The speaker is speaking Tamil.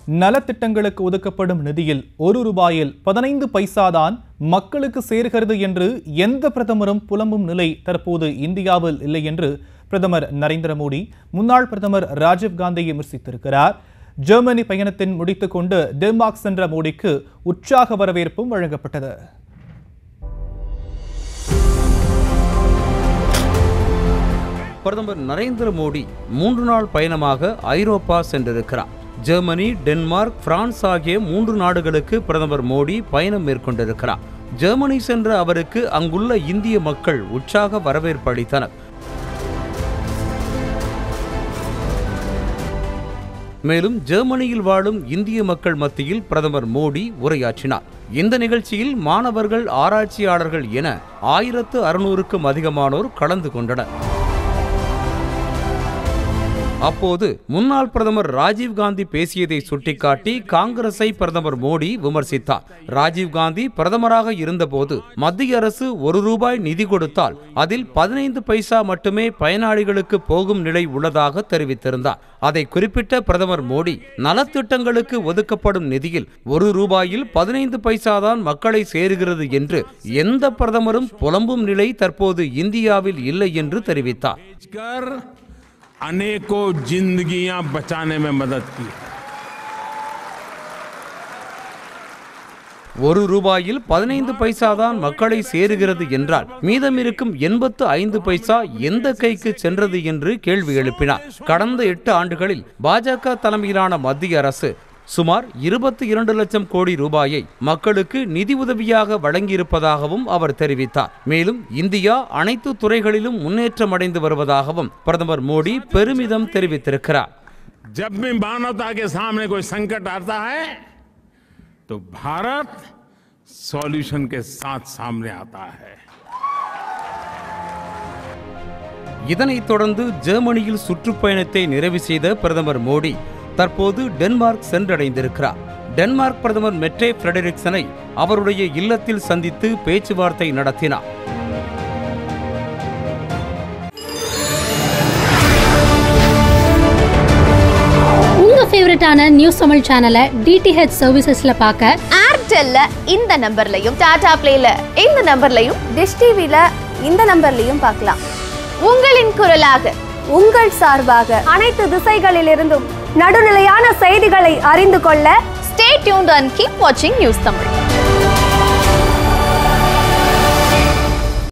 நலத்திட்டங்களுக்கு ஒதுக்கப்படும் நிதியில் ஒரு ரூபாயில் பதினைந்து பைசாதான் மக்களுக்கு சேர்கிறது என்று எந்த பிரதமரும் புலம்பும் நிலை தற்போது இந்தியாவில் இல்லை என்று பிரதமர் நரேந்திர மோடி முன்னாள் பிரதமர் ராஜீவ் காந்தியை விமர்சித்திருக்கிறார் ஜெர்மனி பயணத்தின் முடித்துக்கொண்டு டென்மார்க் சென்ற மோடிக்கு உற்சாக வரவேற்பும் வழங்கப்பட்டது பிரதமர் நரேந்திர மோடி மூன்று நாள் பயணமாக ஐரோப்பா சென்றிருக்கிறார் ஜெர்மனி டென்மார்க் பிரான்ஸ் ஆகிய மூன்று நாடுகளுக்கு பிரதமர் மோடி பயணம் மேற்கொண்டிருக்கிறார் ஜெர்மனி சென்ற அவருக்கு அங்குள்ள இந்திய மக்கள் உற்சாக வரவேற்பு அளித்தனர் மேலும் ஜெர்மனியில் வாழும் இந்திய மக்கள் மத்தியில் பிரதமர் மோடி உரையாற்றினார் இந்த நிகழ்ச்சியில் மாணவர்கள் ஆராய்ச்சியாளர்கள் என ஆயிரத்து அறுநூறுக்கும் அதிகமானோர் கலந்து கொண்டனர் அப்போது முன்னாள் பிரதமர் ராஜீவ் காந்தி பேசியதை சுட்டிக்காட்டி காங்கிரஸை பிரதமர் மோடி விமர்சித்தார் ராஜீவ் காந்தி பிரதமராக இருந்தபோது மத்திய அரசு ஒரு ரூபாய் நிதி கொடுத்தால் அதில் பதினைந்து பைசா மட்டுமே பயனாளிகளுக்கு போகும் நிலை உள்ளதாக தெரிவித்திருந்தார் அதை குறிப்பிட்ட பிரதமர் மோடி நலத்திட்டங்களுக்கு ஒதுக்கப்படும் நிதியில் ஒரு ரூபாயில் பதினைந்து பைசாதான் மக்களை சேருகிறது என்று எந்த பிரதமரும் புலம்பும் நிலை தற்போது இந்தியாவில் இல்லை என்று தெரிவித்தார் कर अनेकों जिंदगियां बचाने में मदद की है ஒரு ரூபாயில் பதினைந்து பைசா தான் மக்களை சேருகிறது என்றால் மீதமிருக்கும் எண்பத்து ஐந்து பைசா எந்த கைக்கு சென்றது என்று கேள்வி எழுப்பினார் கடந்த எட்டு ஆண்டுகளில் பாஜக தலைமையிலான மத்திய அரசு சுமார் இருபத்தி இரண்டு லட்சம் கோடி ரூபாயை மக்களுக்கு நிதி உதவியாக வழங்கியிருப்பதாகவும் அவர் தெரிவித்தார் மேலும் இந்தியா அனைத்து துறைகளிலும் முன்னேற்றம் அடைந்து வருவதாகவும் பிரதமர் மோடி பெருமிதம் தெரிவித்திருக்கிறார் जब भी मानवता के सामने कोई संकट आता है तो भारत सॉल्यूशन के साथ सामने आता है இதனைத் தொடர்ந்து ஜெர்மனியில் சுற்றுப்பயணத்தை நிறைவு செய்த பிரதமர் மோடி தற்போது டென்மார்க் சென்றடைந்திருக்கிறார் டென்மார்க் பிரதமர் மெட்ரே ஃபிரெடரிக்சனை அவருடைய இல்லத்தில் சந்தித்து பேச்சுவார்த்தை நடத்தினார் உங்க ஃபேவரட்டான நியூஸ் தமிழ் சேனலை டிடிஹெச் சர்வீசஸ்ல பார்க்க ஏர்டெல்ல இந்த நம்பர்லையும் டாடா பிளேல இந்த நம்பர்லையும் டிஷ் டிவில இந்த நம்பர்லையும் பார்க்கலாம் உங்களின் குரலாக உங்கள் சார்பாக அனைத்து திசைகளிலிருந்தும் நடுநிலையான செய்திகளை அறிந்து கொள்ள ஸ்டே டியூன்ட் அண்ட் கீப் வாட்சிங் நியூஸ் தமிழ்